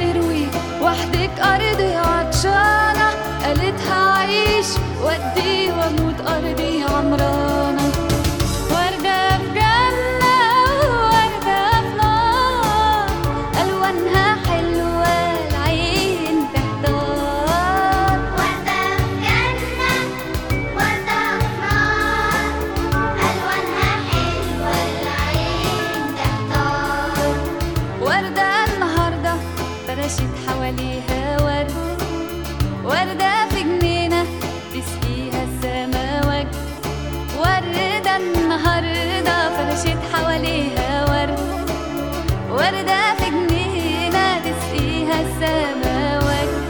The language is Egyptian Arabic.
تروي وحدك أرضي عطشانة قالت هعيش وأدي وأموت أرضي عمرانة وردة في جنة ووردة في نار ألوانها حلوة العين تحتار وردة في جنة وردة في نار ألوانها حلوة العين تحتار وردة النهاردة فرشت حواليها ورد وردة في جنينة تسقيها السما وجد وردة النهاردة فرشت حواليها ورد وردة في جنينة تسقيها السما وجد